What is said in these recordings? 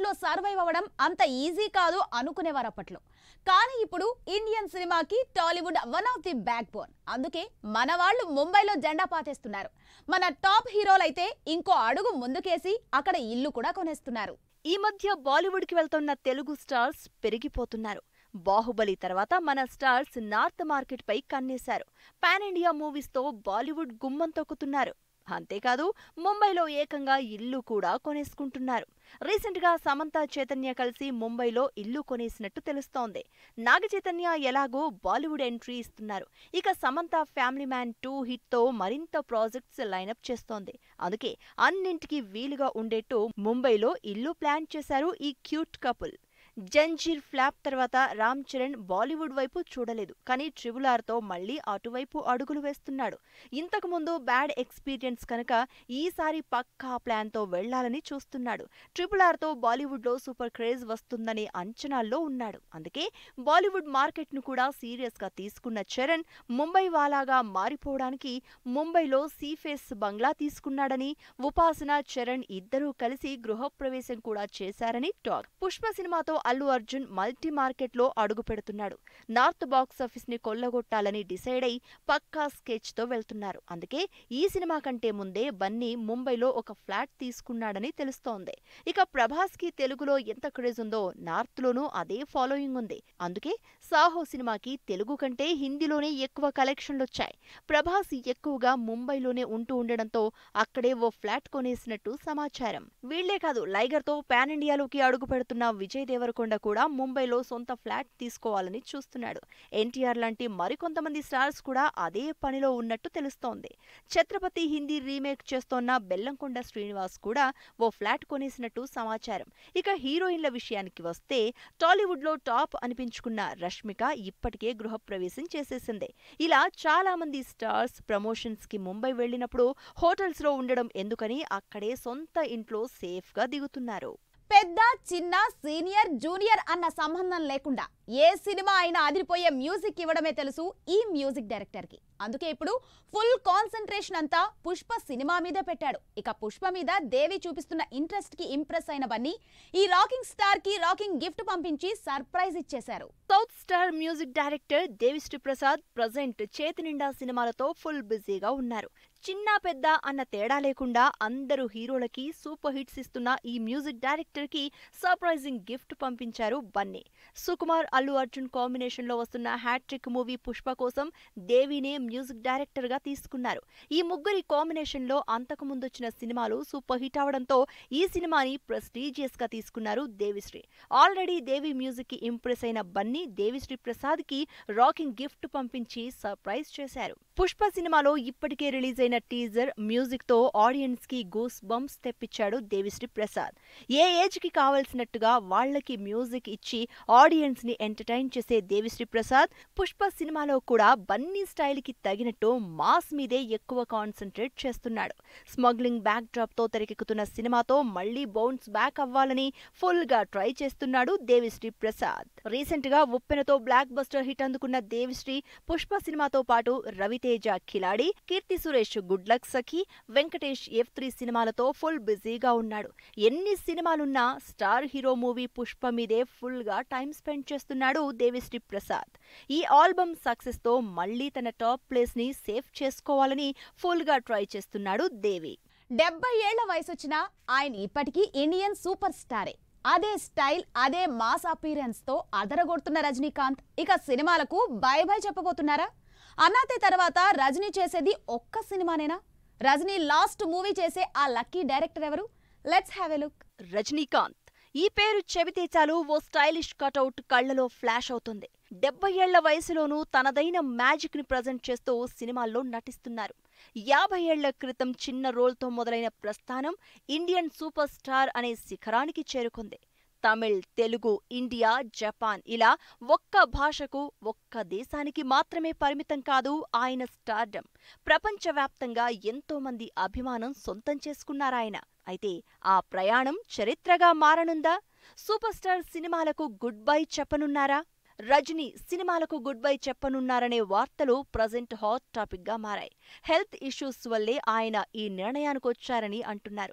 లో సర్వైవ్ అవ్వడం అంత ఈజీ కాదు అనుకునేవారు అప్పట్లో కానీ ఇప్పుడు ఇండియన్ సినిమాకి Tollywood one of the backbone అందుకే మన వాళ్ళు ముంబైలో జెండా పాతేస్తున్నారు మన టాప్ హీరోలైతే ఇంకో అడుగు ముందుకేసి అక్కడ ఇల్లు కూడా కొనేస్తున్నారు ఈ మధ్య బాలీవుడ్కి వెళ్తున్న తెలుగు స్టార్స్ పెరిగిపోతున్నారు బాహుబలి తర్వాత మన స్టార్స్ నార్త్ మార్కెట్ పై కన్నేశారు పాన్ ఇండియా మూవీస్ తో బాలీవుడ్ గుమ్మం తొక్కుతున్నారు అంతేకాదు ముంబైలో ఏకంగా ఇల్లు కూడా కొనేసుకుంటున్నారు రీసెంట్ గా సమంత చైతన్య కలిసి ముంబైలో ఇల్లు కొనేసినట్టు తెలుస్తోంది నాగ చైతన్య ఎలాగో బాలీవుడ్ ఎంట్రీ ఇస్తున్నారు ఇక Samantha family man two hit తో మరింత ప్రాజెక్ట్స్ లైనప్ చేస్తోంది అందుకే అన్నింటికి వీలుగా ఉండేట్టు ముంబైలో ఇల్లు ప్లాన్ చేశారు ఈ క్యూట్ కపుల్ జంజీర్ ఫ్లాప్ తర్వాత రామ్ చరణ్ బాలీవుడ్ వైపు చూడలేదు కానీ ట్రిబుల్ తో మళ్లీ అటువైపు అడుగులు వేస్తున్నాడు ఇంతకు ముందు బ్యాడ్ ఎక్స్పీరియన్స్ కనుక ఈసారి పక్కా ప్లాన్ తో వెళ్లాలని చూస్తున్నాడు ట్రిపుల్ తో బాలీవుడ్ లో సూపర్ క్రేజ్ వస్తుందనే అంచనాల్లో ఉన్నాడు అందుకే బాలీవుడ్ మార్కెట్ ను కూడా సీరియస్ గా తీసుకున్న చరణ్ ముంబై వాలాగా మారిపోవడానికి ముంబైలో సీఫేస్ బంగ్లా తీసుకున్నాడని ఉపాసన చరణ్ ఇద్దరూ కలిసి గృహప్రవేశం కూడా చేశారని టాక్ పుష్ప సినిమాతో అల్లు అర్జున్ మల్టీ మార్కెట్ లో అడుగు పెడుతున్నాడు నార్త్ బాక్స్ ఆఫీస్ ని కొల్లగొట్టాలని డిసైడ్ అయి పక్కా స్కెచ్ తో వెళ్తున్నారు అందుకే ఈ సినిమా కంటే ముందే బన్నీ ముంబైలో ఒక ఫ్లాట్ తీసుకున్నాడని తెలుస్తోంది ఇక ప్రభాస్ కి తెలుగులో ఎంత క్రేజ్ ఉందో నార్త్ లోనూ అదే ఫాలోయింగ్ ఉంది అందుకే సాహో సినిమాకి తెలుగు కంటే హిందీలోనే ఎక్కువ కలెక్షన్లొచ్చాయి ప్రభాస్ ఎక్కువగా ముంబైలోనే ఉంటూ ఉండడంతో అక్కడే ఓ ఫ్లాట్ కొనేసినట్టు సమాచారం వీళ్లే కాదు లైగర్ తో పాన్ ఇండియాలోకి అడుగు పెడుతున్న విజయ్ దేవరకొండ కూడా ముంబైలో సొంత ఫ్లాట్ తీసుకోవాలని చూస్తున్నాడు ఎన్టీఆర్ లాంటి మరికొంతమంది స్టార్స్ కూడా అదే పనిలో ఉన్నట్టు తెలుస్తోంది ఛత్రపతి హిందీ రీమేక్ చేస్తోన్న బెల్లంకొండ శ్రీనివాస్ కూడా ఓ ఫ్లాట్ కొనేసినట్టు సమాచారం ఇక హీరోయిన్ల విషయానికి వస్తే టాలీవుడ్ లో టాప్ అనిపించుకున్న రష్మిక ఇప్పటికే గృహప్రవేశం చేసేసింది ఇలా చాలా మంది స్టార్స్ ప్రమోషన్స్ కి ముంబై వెళ్ళినప్పుడు హోటల్స్ లో ఉండడం ఎందుకని అక్కడే సొంత ఇంట్లో సేఫ్ గా దిగుతున్నారు పెద్ద చిన్న సీనియర్ జూనియర్ అన్న సంబంధం లేకుండా ఏ సినిమా అయినా అదిరిపోయే మ్యూజిక్ ఇవ్వడమే తెలుసు ఈ మ్యూజిక్ డైరెక్టర్ కి అందుకే ఇప్పుడు ఫుల్ కాన్సన్ట్రేషన్ అంతా పుష్ప సినిమా మీదే పెట్టాడు ఇక పుష్ప మీద దేవి చూపిస్తున్న ఇంట్రెస్ట్ కి ఇంప్రెస్ అయిన బన్నీ ఈ రాకింగ్ స్టార్ కి రాకింగ్ గిఫ్ట్ పంపించి సర్ప్రైజ్ ఇచ్చేశారు south star music director Devi Sri Prasad present చేతి నిండా సినిమాలతో ఫుల్ బిజీగా ఉన్నారు చిన్న పెద్ద అన్న తేడా లేకుండా అందరూ హీరోలకి సూపర్ హిట్స్ ఇస్తున్న ఈ మ్యూజిక్ డైరెక్టర్ కి సర్ప్రైజింగ్ గిఫ్ట్ పంపించారు బన్నీ సుకుమార్ అల్లు అర్జున్ కాంబినేషన్ లో వస్తున్న హ్యాట్రిక్ మూవీ పుష్ప కోసం దేవినే మ్యూజిక్ డైరెక్టర్ గా తీసుకున్నారు ఈ ముగ్గురి కాంబినేషన్ లో అంతకు ముందొచ్చిన సినిమాలు సూపర్ హిట్ అవడంతో ఈ సినిమాని ప్రెస్టీజియస్ గా తీసుకున్నారు దేవిశ్రీ ఆల్రెడీ దేవి మ్యూజిక్ కి ఇంప్రెస్ అయిన బన్నీ దేవిశ్రీ ప్రసాద్ కి రాకింగ్ గిఫ్ట్ పంపించి సర్ప్రైజ్ చేశారు పుష్ప సినిమాలో ఇప్పటికే రిలీజ్ అయిన టీజర్ మ్యూజిక్ తో ఆడియన్స్ కి గూస్ బంప్స్ తెప్పించాడు దేవిశ్రీ ప్రసాద్ ఏ ఏజ్ కి కావలసినట్టుగా వాళ్ళకి మ్యూజిక్ ఇచ్చి ఆడియన్స్ ని ఎంటర్టైన్ చేసే దేవిశ్రీ ప్రసాద్ పుష్ప సినిమాలో కూడా బన్నీ స్టైల్ కి తగినట్టు మాస్ మీదే ఎక్కువ కాన్సన్ట్రేట్ చేస్తున్నాడు స్మగ్లింగ్ బ్యాక్ డ్రాప్ తో తెరకెక్కుతున్న సినిమాతో మళ్లీ బౌన్స్ బ్యాక్ అవ్వాలని ఫుల్ గా ట్రై చేస్తున్నాడు దేవిశ్రీ ప్రసాద్ రీసెంట్ గా ఉప్పెనతో బ్లాక్ బస్టర్ హిట్ అందుకున్న దేవిశ్రీ పుష్ప సినిమాతో పాటు Ravi Teja Khiladi Keerthy Suresh good luck Sakhi Venkatesh F three సినిమాలతో ఫుల్ బిజీగా ఉన్నాడు ఎన్ని సినిమాలున్నా స్టార్ హీరో మూవీ పుష్ప మీదే ఫుల్ గా టైం స్పెండ్ చేస్తున్నాడు దేవిశ్రీ ప్రసాద్ ఈ ఆల్బమ్ సక్సెస్ తో మళ్లీ తన టాప్ ప్లేస్ ని సేఫ్ చేసుకోవాలని ఫుల్ గా ట్రై చేస్తున్నాడు దేవి డెబ్బై ఏళ్ల వయసొచ్చినా ఆయన ఇప్పటికీ ఇండియన్ సూపర్ స్టారే అదే స్టైల్ అదే మాస్ అపీరెన్స్ తో అదరగొడుతున్న రజనీకాంత్ ఇక సినిమాలకు బై బై చెప్పబోతున్నారా అన్నాతే తర్వాత రజనీ చేసేది ఒక్క సినిమానేనా రజనీ లాస్ట్ మూవీ చేసే ఆ లక్కీ డైరెక్టర్ ఎవరు let's have a look Rajinikanth ఈ పేరు చెబితే చాలు ఓ స్టైలిష్ కటౌట్ కళ్లలో ఫ్లాష్ అవుతుంది డెబ్బై ఏళ్ల వయసులోనూ తనదైన మ్యాజిక్ ని ప్రజెంట్ చేస్తూ సినిమాల్లో నటిస్తున్నారు యాభై ఏళ్ల క్రితం చిన్న రోల్తో మొదలైన ప్రస్థానం ఇండియన్ సూపర్ స్టార్ అనే శిఖరానికి చేరుకుంది తమిళ్ తెలుగు ఇండియా జపాన్ ఇలా ఒక్క భాషకు ఒక్క దేశానికి మాత్రమే పరిమితం కాదు ఆయన స్టార్డమ్ ప్రపంచవ్యాప్తంగా ఎంతో మంది అభిమానం సొంతం చేసుకున్నారాయన అయితే ఆ ప్రయాణం చరిత్రగా మారనుందా సూపర్ స్టార్ సినిమాలకు గుడ్ బై చెప్పనున్నారా రజనీ సినిమాలకు గుడ్ బై చెప్పనున్నారనే వార్తలు ప్రజెంట్ హాట్ టాపిక్ గా మారాయి హెల్త్ ఇష్యూస్ వల్లే ఆయన ఈ నిర్ణయానికొచ్చారని అంటున్నారు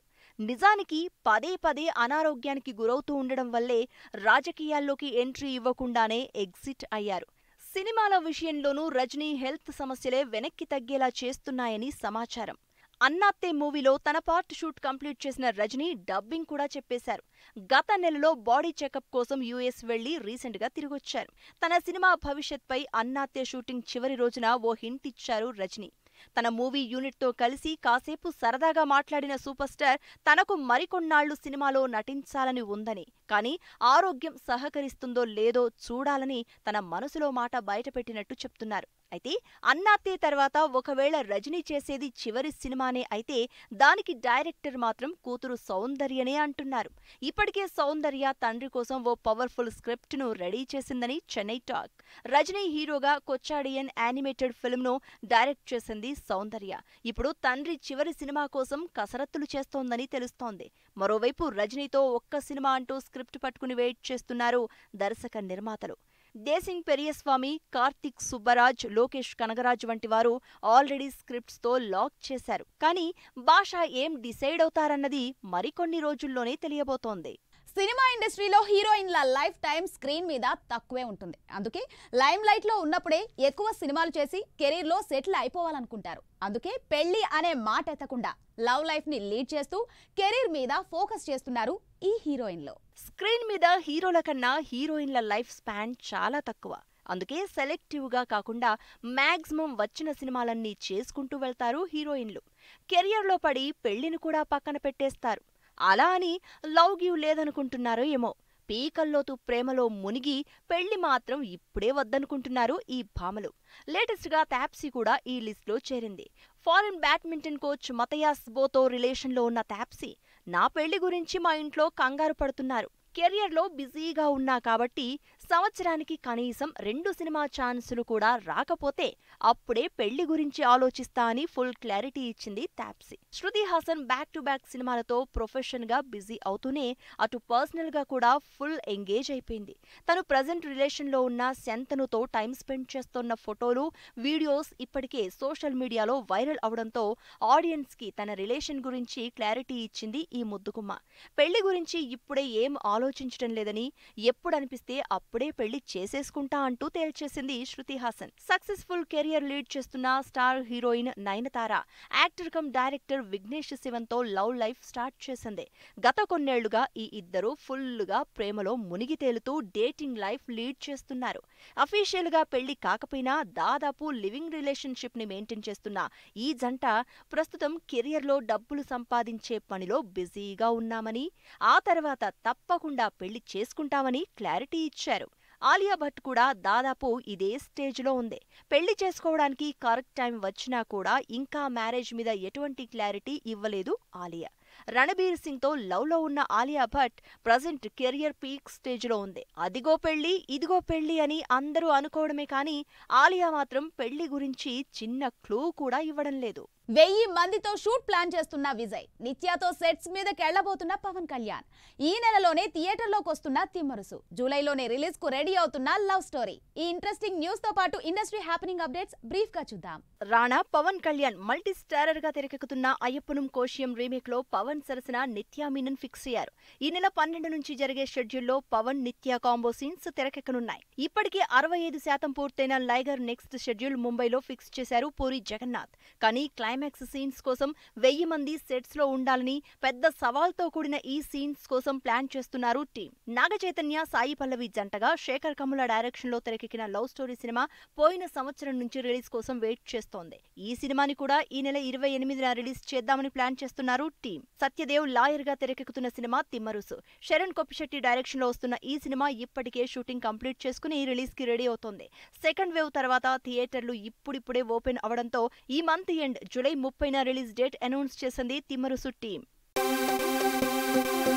నిజానికి పదే పదే అనారోగ్యానికి గురవుతూ ఉండడం వల్లే రాజకీయాల్లోకి ఎంట్రీ ఇవ్వకుండానే ఎగ్జిట్ అయ్యారు సినిమాల విషయంలోనూ రజనీ హెల్త్ సమస్యలే వెనక్కి తగ్గేలా చేస్తున్నాయని సమాచారం అన్నాత్తే మూవీలో తన పార్ట్ షూట్ కంప్లీట్ చేసిన రజనీ డబ్బింగ్ కూడా చెప్పేశారు గత నెలలో బాడీ చెకప్ కోసం యూఎస్ వెళ్లి రీసెంట్ గా తిరిగొచ్చారు తన సినిమా భవిష్యత్పై అన్నాత్తే షూటింగ్ చివరి రోజున ఓ హింట్ ఇచ్చారు రజనీ తన మూవీ యూనిట్తో కలిసి కాసేపు సరదాగా మాట్లాడిన సూపర్ స్టార్ తనకు మరికొన్నాళ్లు సినిమాలో నటించాలని ఉందని కానీ ఆరోగ్యం సహకరిస్తుందో లేదో చూడాలని తన మనసులో మాట బయటపెట్టినట్టు చెప్తున్నారు అయితే అన్నాత్తే తర్వాత ఒకవేళ రజనీ చేసేది చివరి సినిమానే అయితే దానికి డైరెక్టర్ మాత్రం కూతురు సౌందర్యనే అంటున్నారు ఇప్పటికే సౌందర్య తండ్రి కోసం ఓ పవర్ఫుల్ స్క్రిప్ట్ ను రెడీ చేసిందని చెన్నై టాక్ రజనీ హీరోగా కొచ్చాడియన్ యానిమేటెడ్ ఫిల్మ్ ను డైరెక్ట్ చేసింది సౌందర్య ఇప్పుడు తండ్రి చివరి సినిమా కోసం కసరత్తులు చేస్తోందని తెలుస్తోంది మరోవైపు రజనీతో ఒక్క సినిమా అంటూ స్క్రిప్ట్ పట్టుకుని వెయిట్ చేస్తున్నారు దర్శక నిర్మాతలు దేశింగ్ పెరియస్వామి కార్తిక్ సుబ్బరాజ్ లోకేష్ కనగరాజ్ వంటి వారు ఆల్రెడీ స్క్రిప్ట్స్తో లాక్ చేశారు కానీ భాష ఏం డిసైడ్ అవుతారన్నది మరికొన్ని రోజుల్లోనే తెలియబోతోంది సినిమా ఇండస్ట్రీలో హీరోయిన్ల లైఫ్ టైం స్క్రీన్ మీద తక్కువే ఉంటుంది అందుకే లైమ్ లైట్ లో ఉన్నప్పుడే ఎక్కువ సినిమాలు చేసి కెరీర్ లో సెటిల్ అయిపోవాలనుకుంటారు అందుకే పెళ్లి అనే మాట ఎత్తకుండా లవ్ లైఫ్ ని లీడ్ చేస్తూ కెరీర్ మీద ఫోకస్ చేస్తున్నారు ఈ హీరోయిన్లు స్క్రీన్ మీద హీరోల కన్నా హీరోయిన్ల లైఫ్ స్పాన్ చాలా తక్కువ అందుకే సెలెక్టివ్ గా కాకుండా మాక్సిమం వచ్చిన సినిమాలన్నీ చేసుకుంటూ వెళ్తారు హీరోయిన్లు కెరియర్లో పడి పెళ్లిని కూడా పక్కన పెట్టేస్తారు అలా అని లవ్ గివ్ లేదనుకుంటున్నారో ఏమో పీకల్లోతు ప్రేమలో మునిగి పెళ్లి మాత్రం ఇప్పుడే వద్దనుకుంటున్నారు ఈ భామలు లేటెస్ట్ గా తాప్సీ కూడా ఈ లిస్ట్ లో చేరింది foreign badminton coach Mathias Boe రిలేషన్లో ఉన్న తాప్సీ నా పెళ్లి గురించి మా ఇంట్లో కంగారు పడుతున్నారు కెరియర్లో బిజీగా ఉన్నా కాబట్టి సంవత్సరానికి కనీసం రెండు సినిమా ఛాన్సులు కూడా రాకపోతే అప్పుడే పెళ్లి గురించి ఆలోచిస్తా అని ఫుల్ క్లారిటీ ఇచ్చింది Taapsee Shruti Haasan back to back సినిమాలతో ప్రొఫెషన్ గా బిజీ అవుతూనే అటు పర్సనల్ గా కూడా ఫుల్ ఎంగేజ్ అయిపోయింది తను ప్రజెంట్ రిలేషన్ లో ఉన్న శంతనుతో టైం స్పెండ్ చేస్తున్న ఫోటోలు వీడియోస్ ఇప్పటికే సోషల్ మీడియాలో వైరల్ అవడంతో ఆడియన్స్ కి తన రిలేషన్ గురించి క్లారిటీ ఇచ్చింది ఈ ముద్దుకుమ్మ పెళ్లి గురించి ఇప్పుడే ఏం ఆలోచించడం లేదని ఎప్పుడనిపిస్తే అప్పుడే పెళ్లి చేసేసుకుంటా అంటూ తేల్చేసింది Shruti Haasan successful career lead చేస్తున్న star heroine Nayanthara actor come director Vignesh శివన్తో లవ్ లైఫ్ స్టార్ట్ చేసింది గత కొన్నేళ్లుగా ఈ ఇద్దరు ఫుల్లుగా ప్రేమలో మునిగి తేలుతూ డేటింగ్ లైఫ్ లీడ్ చేస్తున్నారు అఫీషియల్ గా పెళ్లి కాకపోయినా దాదాపు లివింగ్ రిలేషన్షిప్ ని మెయింటైన్ చేస్తున్న ఈ జంట ప్రస్తుతం కెరియర్లో డబ్బులు సంపాదించే పనిలో బిజీగా ఉన్నామని ఆ తర్వాత తప్పకుండా పెళ్లి చేసుకుంటామని క్లారిటీ ఇచ్చారు ఆలియా భట్ కూడా దాదాపు ఇదే స్టేజ్లో ఉంది పెళ్లి చేసుకోవడానికి కరెక్ట్ టైం వచ్చినా కూడా ఇంకా మ్యారేజ్ మీద ఎటువంటి క్లారిటీ ఇవ్వలేదు ఆలియా రణబీర్ సింగ్ తో లవ్ లో ఉన్న Alia Bhatt present career peak stage లో ఉంది అదిగో పెళ్లి ఇదిగో పెళ్లి అని అందరూ అనుకోవడమే కానీ ఆలియా మాత్రం పెళ్లి గురించి చిన్న క్లూ కూడా ఇవ్వడం లేదు వెయ్యి మందితో షూట్ ప్లాన్ చేస్తున్న విజయ్ నిత్యాతో సెట్స్ మీదకి వెళ్లబోతున్న పవన్ కళ్యాణ్ ఈ నెలలోనే థియేటర్లోకి వస్తున్న తిమ్మరుసు జూలైలోనే రిలీజ్ కు రెడీ అవుతున్న లవ్ స్టోరీ ఈ ఇంట్రెస్టింగ్ న్యూస్ తో పాటు ఇండస్ట్రీ హ్యాపెనింగ్ అప్డేట్స్ బ్రీఫ్ గా చూద్దాం రాణా పవన్ కళ్యాణ్ మల్టీ స్టారర్ గా తెరకెక్కుతున్న అయ్యప్పనం కోశియం రీమేక్ లో పవన్ సరసన నిత్యా మీనన్ ఫిక్స్ అయ్యారు ఈ నెల పన్నెండు నుంచి జరిగే షెడ్యూల్లో పవన్ నిత్య కాంబో సీన్స్ తెరకెక్కనున్నాయి ఇప్పటికే అరవై ఐదు శాతం పూర్తయిన లైగర్ నెక్స్ట్ షెడ్యూల్ ముంబైలో ఫిక్స్ చేశారు పూరి జగన్నాథ్ కానీ క్లైమాక్స్ సీన్స్ కోసం వెయ్యి మంది సెట్స్ లో ఉండాలని పెద్ద సవాల్తో కూడిన ఈ సీన్స్ కోసం ప్లాన్ చేస్తున్నారు టీం నాగ చైతన్య సాయి పల్లవి జంటగా శేఖర్ కమ్ముల డైరెక్షన్ లో తెరకెక్కిన లవ్ స్టోరీ సినిమా పోయిన సంవత్సరం నుంచి రిలీజ్ కోసం వెయిట్ చేస్తోంది ఈ సినిమాని కూడా ఈ నెల ఇరవై ఎనిమిదిన రిలీజ్ చేద్దామని ప్లాన్ చేస్తున్నారు టీం సత్యదేవ్ లాయర్ గా తెరకెక్కుతున్న సినిమా తిమ్మరుసు శరణ్ కొప్పిశెట్టి డైరెక్షన్ లో వస్తున్న ఈ సినిమా ఇప్పటికే షూటింగ్ కంప్లీట్ చేసుకుని రిలీజ్ కి రెడీ అవుతోంది సెకండ్ వేవ్ తర్వాత థియేటర్లు ఇప్పుడిప్పుడే ఓపెన్ అవడంతో ఈ మంత్ ఎండ్ జూలై ముప్పైన రిలీజ్ డేట్ అనౌన్స్ చేసింది తిమ్మరుసు టీం